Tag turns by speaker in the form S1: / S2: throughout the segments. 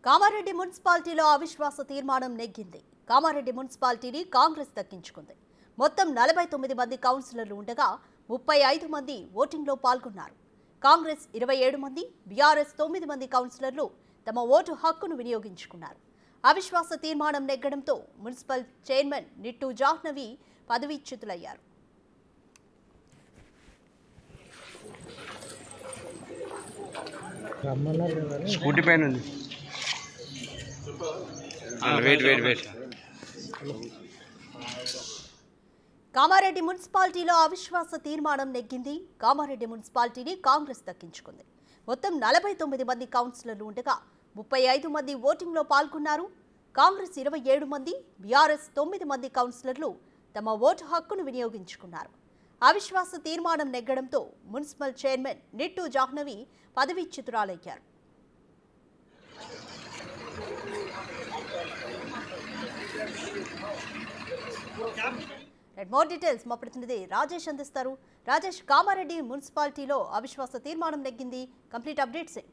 S1: కామారెడ్డి మున్సిపాలిటీలో అవిశ్వాస తీర్మానం నెగ్గింది కామారెడ్డి మున్సిపాలిటీని కాంగ్రెస్ దక్కించుకుంది మొత్తం నలభై తొమ్మిది మంది కౌన్సిలర్లు ఉండగా ముప్పై ఐదు మంది ఓటింగ్లో పాల్గొన్నారు కాంగ్రెస్ ఇరవై ఏడు మంది బీఆర్ఎస్ తొమ్మిది మంది కౌన్సిలర్లు తమ ఓటు హక్కును వినియోగించుకున్నారు అవిశ్వాస తీర్మానం నెగ్గడంతో మున్సిపల్ చైర్మన్ నిట్టు జాహ్నవి పదవీచ్యుతులయ్యారు
S2: రమ్మన్నారు కదా
S3: స్కూటీ పైన ఉంది వెయిట్ వెయిట్ వెయిట్
S1: కామారెడ్డి మున్సిపాలిటీలో అవిశ్వాస తీర్మానం నెగ్గింది కామారెడ్డి మున్సిపాలిటీని కాంగ్రెస్ దక్కించుకుంది మొత్తం నలభై తొమ్మిది మంది కౌన్సిలర్లు ఉండగా ముప్పై ఐదు మంది ఓటింగ్లో పాల్గొన్నారు కాంగ్రెస్ ఇరవై ఏడు మంది బీఆర్ఎస్ తొమ్మిది మంది కౌన్సిలర్లు తమ ఓటు హక్కును వినియోగించుకున్నారు అవిశ్వాస తీర్మానం నెగ్గడంతో మున్సిపల్ చైర్మన్ నిట్టు జాహ్నవి పదవీచ్యుతురాలయ్యారు రైట్, మోర్ డీటెయిల్స్ మా ప్రతినిధి రాజేష్ అందిస్తారు రాజేష్ కామారెడ్డి మున్సిపాలిటీలో అవిశ్వాస తీర్మానం నెగ్గింది కంప్లీట్ అప్డేట్స్ ఏంటి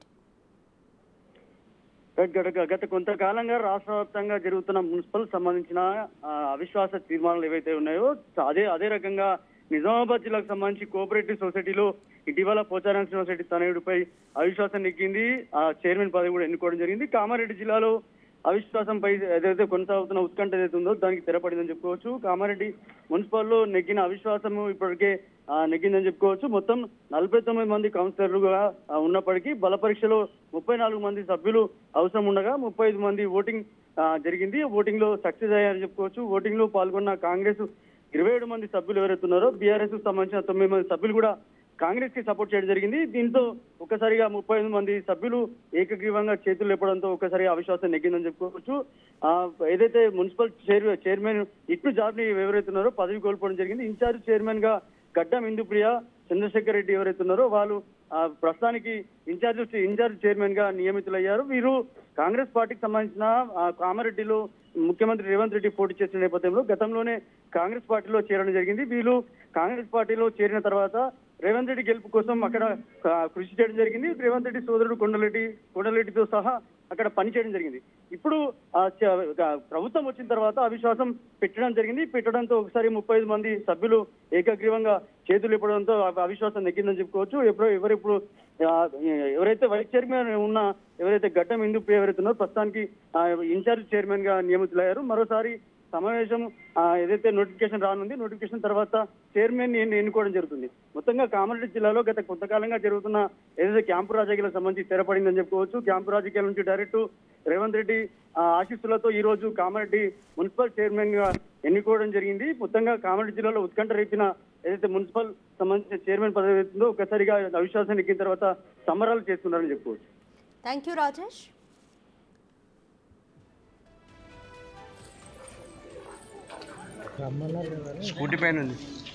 S4: గత గత కొంతకాలంగా రాష్ట్ర వ్యాప్తంగా జరుగుతున్న మున్సిపల్ సంబంధించిన ఆ, అవిశ్వాస తీర్మానాలు ఏవైతే ఉన్నాయో అదే అదే రకంగా నిజామాబాద్ జిల్లాకు సంబంధించి కోఆపరేటివ్ సొసైటీలో ఇటీవల పోచారం సొసైటీ తనయుడిపై అవిశ్వాసం నెగ్గింది ఆ చైర్మన్ పదవి కూడా ఎన్నుకోవడం జరిగింది కామారెడ్డి జిల్లాలో అవిశ్వాసంపై ఏదైతే కొనసాగుతున్న ఉత్కంఠ ఏదైతే ఉందో దానికి తెరపడిందని చెప్పుకోవచ్చు కామారెడ్డి మున్సిపల్లో నెగ్గిన అవిశ్వాసము ఇప్పటికే ఆ, నెగ్గిందని చెప్పుకోవచ్చు మొత్తం నలభై తొమ్మిది మంది కౌన్సిలర్లుగా ఆ, ఉన్నప్పటికీ బల పరీక్షలో ముప్పై నాలుగు మంది సభ్యులు అవసరం ఉండగా ముప్పై ఐదు మంది ఓటింగ్ ఆ, జరిగింది ఓటింగ్ లో సక్సెస్ అయ్యారని చెప్పుకోవచ్చు ఓటింగ్ లో పాల్గొన్న కాంగ్రెస్ ఇరవై ఏడు మంది సభ్యులు ఎవరైతే ఉన్నారో బీఆర్ఎస్ కు సంబంధించిన తొమ్మిది మంది సభ్యులు కూడా కాంగ్రెస్ కి సపోర్ట్ చేయడం జరిగింది దీంతో ఒక్కసారిగా ముప్పై ఐదు మంది సభ్యులు ఏకగ్రీవంగా చేతులు లేపడంతో ఒక్కసారిగా అవిశ్వాసం నెగ్గిందని చెప్పుకోవచ్చు ఆ, ఏదైతే మున్సిపల్ చైర్ చైర్మన్ ఇట్లు జాబ్ని ఎవరైతే ఉన్నారో పదవి కోల్పోవడం జరిగింది ఇన్ఛార్జ్ చైర్మన్ గా గడ్డం ఇందుప్రియ చంద్రశేఖర్ రెడ్డి ఎవరైతే ఉన్నారో వాళ్ళు ఆ, ప్రస్తుతానికి ఇన్ఛార్జ్ ఇన్ఛార్జ్ చైర్మన్ గా నియమితులయ్యారు వీరు కాంగ్రెస్ పార్టీకి సంబంధించిన ఆ, కామారెడ్డిలో ముఖ్యమంత్రి రేవంత్ రెడ్డి పోటీ చేసిన నేపథ్యంలో గతంలోనే కాంగ్రెస్ పార్టీలో చేరడం జరిగింది వీళ్ళు కాంగ్రెస్ పార్టీలో చేరిన తర్వాత రేవంత్ రెడ్డి గెలుపు కోసం అక్కడ ఆ, కృషి చేయడం జరిగింది రేవంత్ రెడ్డి సోదరుడు కొండలరెడ్డి కొండలరెడ్డితో సహా అక్కడ పని చేయడం జరిగింది ఇప్పుడు ఆ, చ- ఆ, ప్రభుత్వం వచ్చిన తర్వాత అవిశ్వాసం పెట్టడం జరిగింది పెట్టడంతో ఒకసారి ముప్పై ఐదు మంది సభ్యులు ఏకగ్రీవంగా చేతులు ఇప్పడంతో అవి- అవిశ్వాసం నెగ్గిందని చెప్పుకోవచ్చు ఎప్పుడు ఎవరిప్పుడు ఆ, ఎవరైతే వైస్ చైర్మన్ ఉన్న ఎవరైతే గడ్డం ఎందుకు ఎవరైతే ఉన్నారో ప్రస్తుతానికి ఆ, ఇన్ఛార్జ్ చైర్మన్ గా నియమితులయ్యారు మరోసారి సమావేశం ఆ, ఏదైతే నోటిఫికేషన్ రానుంది నోటిఫికేషన్ తర్వాత చైర్మన్ ని ఎన్నుకోవడం జరుగుతుంది మొత్తంగా కామారెడ్డి జిల్లాలో గత కొంతకాలంగా జరుగుతున్న ఏదైతే క్యాంపు రాజకీయాలకు సంబంధించి తెరపడిందని చెప్పుకోవచ్చు క్యాంపు రాజకీయాల నుంచి డైరెక్ట్ రేవంత్ రెడ్డి ఆ, ఆశీస్సులతో ఈ రోజు కామారెడ్డి మున్సిపల్ చైర్మన్ గా ఎన్నుకోవడం జరిగింది మొత్తంగా కామారెడ్డి జిల్లాలో ఉత్కంఠ రేపిన ఏదైతే మున్సిపల్ సంబంధించిన చైర్మన్ పదవి అవుతుందో ఒక్కసారిగా అవిశ్వాసం ఎక్కిన తర్వాత సంబరాలు చేస్తున్నారని చెప్పుకోవచ్చు
S1: థ్యాంక్ యూ రాజేష్
S2: రమ్మన్నారు కదా
S3: స్కూటీ పైన ఉంది